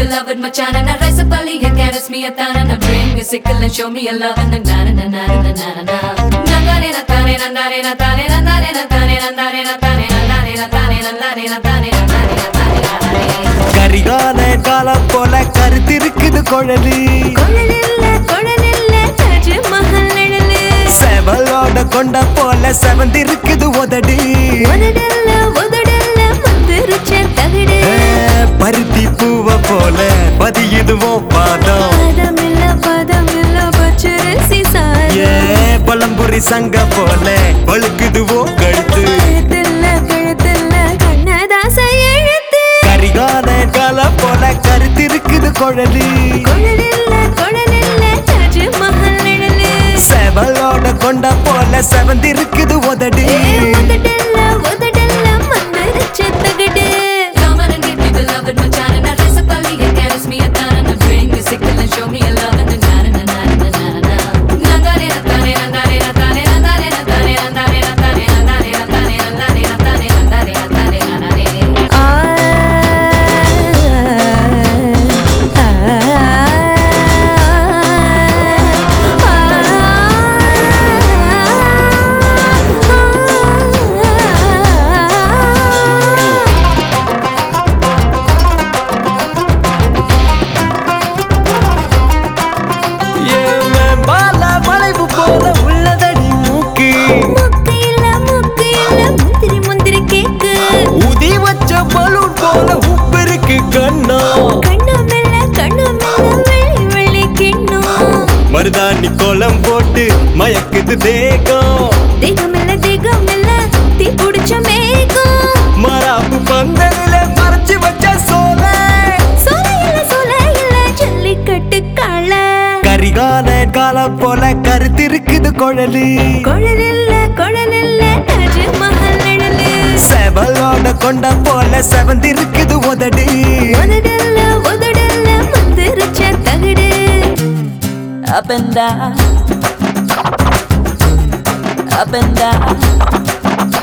beloved Machan and I rise up early and caress me a tan and I bring a sickle and show me a love and a na na na na na na na na Nandare na tane nandare na tane nandare na tane nandare na tane nandare na tane nandare na tane nandare na tane nandare Karikala காலம் போல கருத்திருக்குது குழலி குழலில்ல குழலில்ல தாஜ்மஹல் நிழலு செவலோட கொண்ட போல செவந்திருக்குது உதடி உதடல்ல உதடல்ல மந்திருச்ச தகடு ஏ, பருத்தி பூவ போல பதியுதுவோ பாதம் பதமில்ல பதமில்ல பச்சரிசி ஏ சாதம் பழம்புரி சங்க போல பழுக்குதுவோ கழுத்து கழுத்தில்ல கழுத்தில்ல கண்ணதாச எழுத்து கரிகால காலம் போல கருத்திருக்குது குழலி குழலில்ல குழலில்ல தாஜ்மஹல் நிழலு செவலோட கொண்ட போல செவந்திருக்குது உதடி ஏ, உதடல்ல உதடல்ல மந்திருச்ச தகடு Come on and give me beloved Machan and I rise up early and caress me a tan and I bring a sickle and show me a love and a na na na na na na na Nandare na tane nandare na tane nandare na tane nandare na tane nandare na tane nandare na tane nandare na tane nandare ஆ ஆ ஏன் பால வளைவு போல உள்ளதடி மூக்கு முக்கு இல்ல முக்கு இல்ல முந்திரி முந்திரி கேக்கு உதி வச்ச பலூன் போல உப்பு இருக்கு கண்ணா கண்ணு மெல்ல கண்ணு மெல்ல வெள்ளி வெள்ளி கிண்ணம் மருதாணி கோலம் போட்டு மயக்குது தேகம் தேகம் இல்ல தேகம் இல்ல தீ புடிச்ச மேகம் மராப்பு பந்தலில மறைச்சு வச்ச சோல சோலை இல்ல சோலை இல்ல ஜல்லிக்கட்டு காள கரிகால காலம் போல கருத்திருக்குது குழலி குழல் இல்ல குழல் இல்ல தாஜ்மஹல் நிழலு செவலோட கொண்ட போல செவந்திருக்குது உதடி உதடல்ல உதடல்ல மந்திருச்ச தகடு up and down, up and down.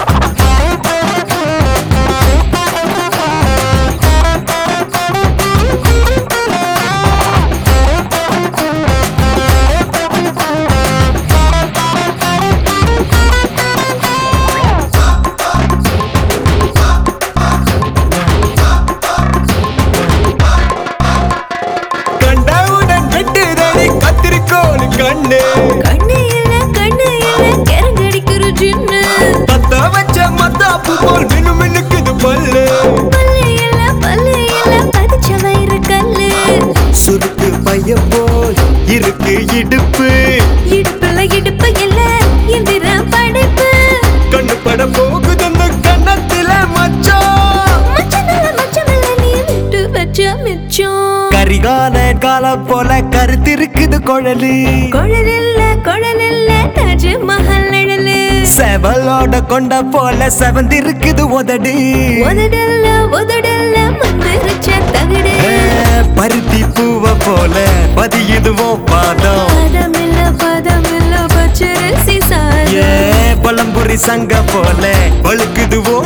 கண்டவுடன் வெட்டுதடி கத்திரிக்கோள் கண்ணு கண்ணு இல்ல கண்ணு இல்ல கரங்கடிக்கிற ஜின்னு பத்த வச்ச மத்தாப்பு போல் மினு மினுக்குது பல்லு பல்லு இல்ல பல்லு இல்ல பதிச்ச வயிறு கல்லு சுருக்கு பைய போல் இருக்கு இடுப்பு இடுப்புல இடுப்பு இல்ல எந்திர படைப்பு கண்ணு பட போகுது அந்த கண்ணத்தில மச்சம் மச்சமல்ல மச்சமல்ல நீ விட்டு வச்ச மிச்சம் கரிகால காலம் போல கருத்திருக்குது குழலி குழல் இல்ல குழல் இல்ல தாஜ்மஹல் நிழலு செவலோட கொண்ட போல செவந்திருக்குது உதடி உதடல்ல உதடல்ல மந்திருச்ச தகடு ஏ, பருத்தி பூவ போல பதியுதுவோ பாதம் பதமில்ல பதமில்ல பச்சரிசி ஏ சாதம் பழம்புரி சங்க போல பழுக்குதுவோ